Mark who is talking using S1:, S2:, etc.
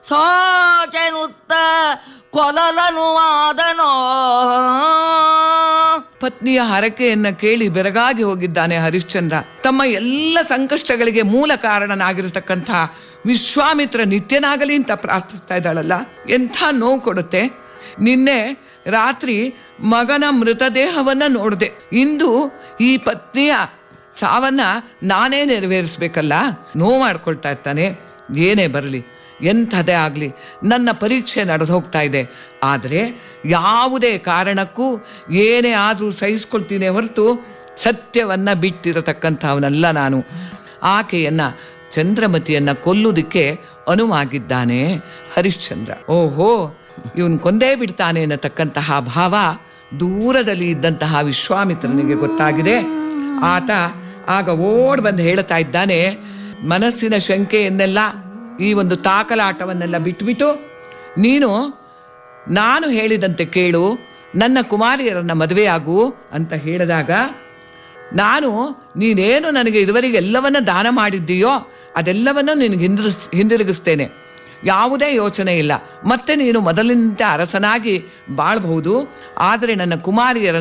S1: ಥೋಚನುತ್ತ ಕೊಲಲನು ಆದನೋ
S2: ಪತ್ನಿಯ ಹರಕೆಯನ್ನ ಕೇಳಿ ಬೆರಗಾಗಿ ಹೋಗಿದ್ದಾನೆ ಹರಿಶ್ಚಂದ್ರ ತಮ್ಮ ಎಲ್ಲ ಸಂಕಷ್ಟಗಳಿಗೆ ಮೂಲ ಕಾರಣನಾಗಿರತಕ್ಕಂಥ ವಿಶ್ವಾಮಿತ್ರ ನಿತ್ಯನಾಗಲಿ ಅಂತ ಪ್ರಾರ್ಥಿಸ್ತಾ ಇದ್ದಾಳಲ್ಲ ಎಂಥ ನೋವು ಕೊಡುತ್ತೆ ನಿನ್ನೆ ರಾತ್ರಿ ಮಗನ ಮೃತದೇಹವನ್ನ ನೋಡಿದೆ ಇಂದು ಈ ಪತ್ನಿಯ ಸಾವನ್ನ ನಾನೇ ನೆರವೇರಿಸ್ಬೇಕಲ್ಲ ನೋವು ಮಾಡ್ಕೊಳ್ತಾ ಇರ್ತಾನೆ ಏನೇ ಬರಲಿ ಎಂಥದೇ ಆಗಲಿ ನನ್ನ ಪರೀಕ್ಷೆ ನಡೆದು ಹೋಗ್ತಾ ಇದೆ ಆದರೆ ಯಾವುದೇ ಕಾರಣಕ್ಕೂ ಏನೇ ಆದರೂ ಸಹಿಸ್ಕೊಳ್ತೀನಿ ಹೊರತು ಸತ್ಯವನ್ನ ಬಿಟ್ಟಿರತಕ್ಕಂಥವನಲ್ಲ ನಾನು ಆಕೆಯನ್ನ ಚಂದ್ರಮತಿಯನ್ನ ಕೊಲ್ಲುವುದಕ್ಕೆ ಅನುವಾಗಿದ್ದಾನೆ ಹರಿಶ್ಚಂದ್ರ ಓಹೋ ಇವನ್ ಕೊಂದೇ ಬಿಡ್ತಾನೆ ಅನ್ನತಕ್ಕಂತಹ ಭಾವ ದೂರದಲ್ಲಿ ಇದ್ದಂತಹ ವಿಶ್ವಾಮಿತ್ರನಿಗೆ ಗೊತ್ತಾಗಿದೆ ಆತ ಆಗ ಓಡ್ ಬಂದು ಹೇಳ್ತಾ ಇದ್ದಾನೆ ಮನಸ್ಸಿನ ಶಂಕೆಯನ್ನೆಲ್ಲ ಈ ಒಂದು ತಾಕಲಾಟವನ್ನೆಲ್ಲ ಬಿಟ್ಬಿಟ್ಟು ನೀನು ನಾನು ಹೇಳಿದಂತೆ ಕೇಳು ನನ್ನ ಕುಮಾರಿಯರನ್ನ ಮದುವೆಯಾಗು ಅಂತ ಹೇಳಿದಾಗ ನಾನು ನೀನೇನು ನನಗೆ ಇದುವರೆಗೆ ಎಲ್ಲವನ್ನ ದಾನ ಮಾಡಿದ್ದೀಯೋ ಅದೆಲ್ಲವನ್ನೂ ನಿನಗೆ ಹಿಂದಿರಿಸ್ ಹಿಂದಿರುಗಿಸ್ತೇನೆ ಯಾವುದೇ ಯೋಚನೆ ಇಲ್ಲ ಮತ್ತೆ ನೀನು ಮೊದಲಿನಂತೆ ಅರಸನಾಗಿ ಬಾಳ್ಬಹುದು ಆದರೆ ನನ್ನ ಕುಮಾರಿಯರನ್ನ